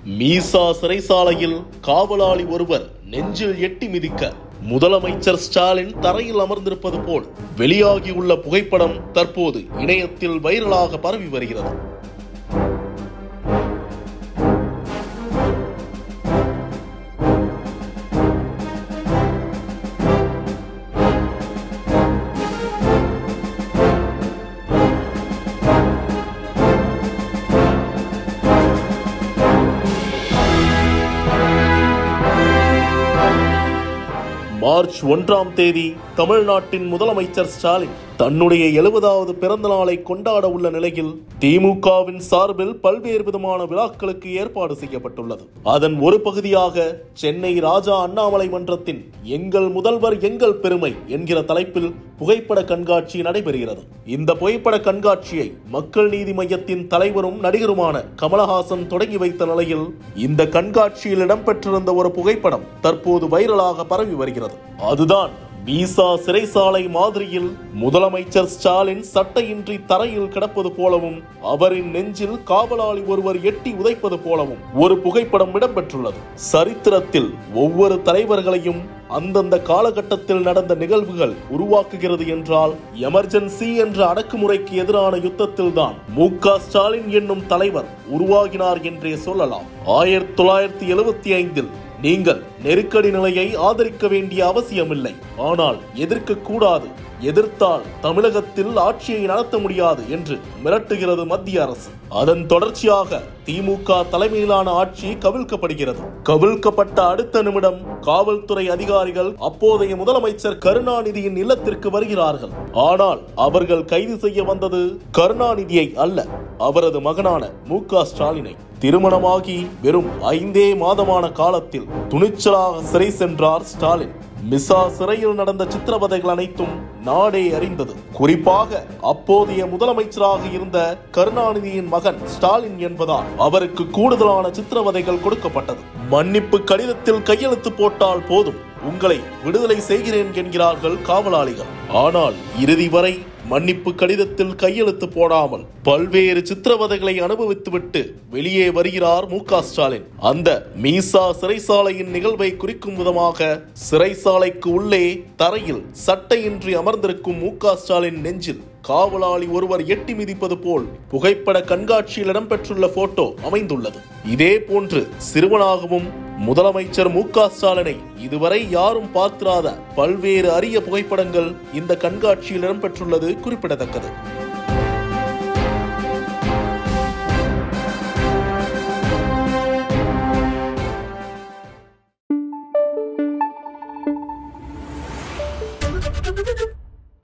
மீசா சிறைசாலையில் காவலாளி ஒருவர் நெஞ்சில் எட்டி மிதிக்க முதலமைச்சர் ஸ்டாலின் தரையில் அமர்ந்திருப்பது போல் வெளியாகியுள்ள புகைப்படம் தற்போது இணையத்தில் வைரலாக பரவி வருகிறது மார்ச் ஒன்றாம் தேதி தமிழ்நாட்டின் முதலமைச்சர் ஸ்டாலின் தன்னுடைய எழுபதாவது பிறந்த நாளை கொண்டாட உள்ள நிலையில் திமுகவின் சார்பில் பல்வேறு விதமான விழாக்களுக்கு ஏற்பாடு செய்யப்பட்டுள்ளது அதன் ஒரு பகுதியாக சென்னை ராஜா அண்ணாமலை மன்றத்தின் எங்கள் முதல்வர் எங்கள் பெருமை என்கிற தலைப்பில் புகைப்பட கண்காட்சி நடைபெறுகிறது இந்த புகைப்பட கண்காட்சியை மக்கள் நீதி மையத்தின் தலைவரும் நடிகருமான கமலஹாசன் தொடங்கி வைத்த நிலையில் இந்த கண்காட்சியில் இடம்பெற்றிருந்த ஒரு புகைப்படம் தற்போது வைரலாக பரவி வருகிறது அதுதான் மீசா சிறைசாலை மாதிரியில் முதலமைச்சர் ஸ்டாலின் சட்டையின்றி தரையில் கிடப்பது போலவும் அவரின் நெஞ்சில் காவலாளி ஒருவர் எட்டி உதைப்பது போலவும் ஒரு புகைப்படம் இடம்பெற்றுள்ளது சரித்திரத்தில் ஒவ்வொரு தலைவர்களையும் அந்தந்த காலகட்டத்தில் நடந்த நிகழ்வுகள் உருவாக்குகிறது என்றால் எமர்ஜென்சி என்ற அடக்குமுறைக்கு எதிரான யுத்தத்தில் தான் மு க ஸ்டாலின் என்னும் தலைவர் உருவாகினார் என்றே சொல்லலாம் ஆயிரத்தி தொள்ளாயிரத்தி எழுபத்தி ஐந்தில் நீங்கள் நெருக்கடி நிலையை ஆதரிக்க வேண்டிய அவசியமில்லை ஆனால் எதிர்க்க கூடாது எதிர்த்தால் தமிழகத்தில் ஆட்சியை நடத்த முடியாது என்று மிரட்டுகிறது மத்திய அரசு அதன் தொடர்ச்சியாக திமுக தலைமையிலான ஆட்சி கவிழ்க்கப்படுகிறது கவிழ்க்கப்பட்ட அடுத்த நிமிடம் காவல்துறை அதிகாரிகள் அப்போதைய முதலமைச்சர் கருணாநிதியின் இல்லத்திற்கு வருகிறார்கள் ஆனால் அவர்கள் கைது செய்ய வந்தது கருணாநிதியை அல்ல அவரது மகனான மு க ஸ்டாலினை திருமணமாகி வெறும் ஐந்தே மாதமான காலத்தில் துணிச்சலாக சிறை சென்றார் ஸ்டாலின் மிசா சிறையில் நடந்த சித்திரவதைகள் அனைத்தும் நாடே அறிந்தது குறிப்பாக அப்போதைய முதலமைச்சராக இருந்த கருணாநிதியின் மகன் ஸ்டாலின் என்பதால் அவருக்கு கூடுதலான சித்திரவதைகள் கொடுக்கப்பட்டது மன்னிப்பு கடிதத்தில் கையெழுத்து போட்டால் போதும் உங்களை விடுதலை செய்கிறேன் என்கிறார்கள் காவலாளிகள் ஆனால் இறுதி வரை மன்னிப்பு கடிதத்தில் கையெழுத்து போடாமல் பல்வேறு சித்திரவதைகளை அனுபவித்துவிட்டு வெளியே வருகிறார் மு க ஸ்டாலின் அந்த மீசா சிறைசாலையின் நிகழ்வை குறிக்கும் விதமாக சிறைசாலைக்கு உள்ளே தரையில் சட்டையின்றி அமர்ந்திருக்கும் மு க ஸ்டாலின் நெஞ்சில் காவலாளி ஒருவர் எட்டி மிதிப்பது போல் புகைப்பட கண்காட்சியில் இடம்பெற்றுள்ள போட்டோ அமைந்துள்ளது இதே போன்று சிறுவனாகவும் முதலமைச்சர் மு க ஸ்டாலினை இதுவரை யாரும் பார்த்திராத பல்வேறு அரிய புகைப்படங்கள் இந்த கண்காட்சியில் இடம்பெற்றுள்ளது குறிப்பிடத்தக்கது Thank you.